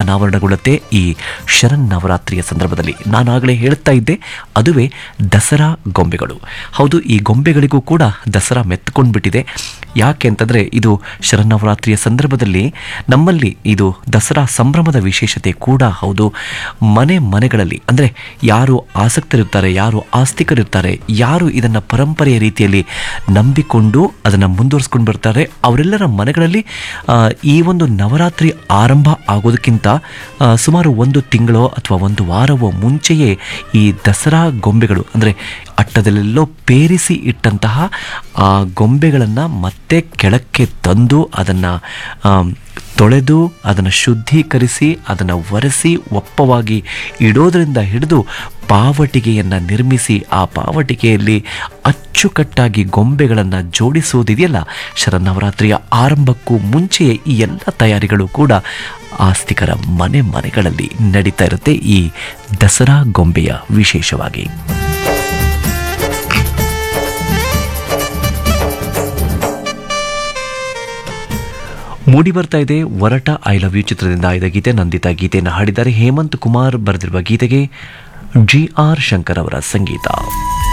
ಅನಾವರಣಗೊಳ್ಳುತ್ತೆ ಈ ಶರನ್ನವರಾತ್ರಿಯ ಸಂದರ್ಭದಲ್ಲಿ ನಾನಾಗಲೇ ಹೇಳ್ತಾ ಇದ್ದೆ ಅದುವೇ ದಸರಾ ಗೊಂಬೆಗಳು ಹೌದು ಈ ಗೊಂಬೆಗಳಿಗೂ ಕೂಡ ದಸರಾ ಮೆತ್ತುಕೊಂಡ್ಬಿಟ್ಟಿದೆ ಯಾಕೆ ಅಂತಂದರೆ ಇದು ಶರನ್ನವರಾತ್ರಿಯ ಸಂದರ್ಭದಲ್ಲಿ ನಮ್ಮಲ್ಲಿ ಇದು ದಸರಾ ಸಂಭ್ರಮದ ವಿಶೇಷತೆ ಕೂಡ ಹೌದು ಮನೆ ಮನೆಗಳಲ್ಲಿ ಅಂದರೆ ಯಾರು ಆಸಕ್ತರಿರ್ತಾರೆ ಯಾರು ಆಸ್ತಿಕರಿರ್ತಾರೆ ಯಾರು ಇದನ್ನು ಪರಂಪರೆಯ ರೀತಿಯಲ್ಲಿ ನಂಬಿಕೊಂಡು ಅದನ್ನು ಮುಂದುವರಿಸ್ಕೊಂಡು ಬರ್ತಾರೆ ಅವರೆಲ್ಲರ ಮನೆಗಳಲ್ಲಿ ಆ, ಈ ಒಂದು ನವರಾತ್ರಿ ಆರಂಭ ಆಗೋದಕ್ಕಿಂತ ಆ, ಸುಮಾರು ಒಂದು ತಿಂಗಳೋ ಅಥವಾ ಒಂದು ವಾರವೋ ಮುಂಚೆಯೇ ಈ ದಸರಾ ಗೊಂಬೆಗಳು ಅಂದರೆ ಅಟ್ಟದಲ್ಲೆಲ್ಲೋ ಪೇರಿಸಿ ಇಟ್ಟಂತಹ ಆ ಗೊಂಬೆಗಳನ್ನು ಮತ್ತೆ ಕೆಳಕ್ಕೆ ತಂದು ಅದನ್ನು ತೊಳೆದು ಅದನ್ನು ಶುದ್ಧೀಕರಿಸಿ ಅದನ್ನು ಒರೆಸಿ ಒಪ್ಪವಾಗಿ ಇಡೋದರಿಂದ ಹಿಡಿದು ಪಾವಟಿಗೆಯನ್ನು ನಿರ್ಮಿಸಿ ಆ ಪಾವಟಿಗೆಯಲ್ಲಿ ಅಚ್ಚುಕಟ್ಟಾಗಿ ಗೊಂಬೆಗಳನ್ನು ಜೋಡಿಸುವುದಿದೆಯಲ್ಲ ಶರನ್ನವರಾತ್ರಿಯ ಆರಂಭಕ್ಕೂ ಮುಂಚೆಯೇ ಈ ಎಲ್ಲ ತಯಾರಿಗಳು ಕೂಡ ಆಸ್ತಿಕರ ಮನೆ ಮನೆಗಳಲ್ಲಿ ನಡೀತಾ ಇರುತ್ತೆ ಈ ದಸರಾ ಗೊಂಬೆಯ ವಿಶೇಷವಾಗಿ ಮೂಡಿ ಬರ್ತಾ ಇದೆ ವರಟ ಐ ಲವ್ ಯು ಚಿತ್ರದಿಂದ ಆಯ್ದ ಗೀತೆ ನಂದಿತಾ ಗೀತೆಯನ್ನು ಹಾಡಿದ್ದಾರೆ ಹೇಮಂತ್ ಕುಮಾರ್ ಬರೆದಿರುವ ಗೀತೆಗೆ ಜಿ ಆರ್ ಶಂಕರ್ ಅವರ ಸಂಗೀತ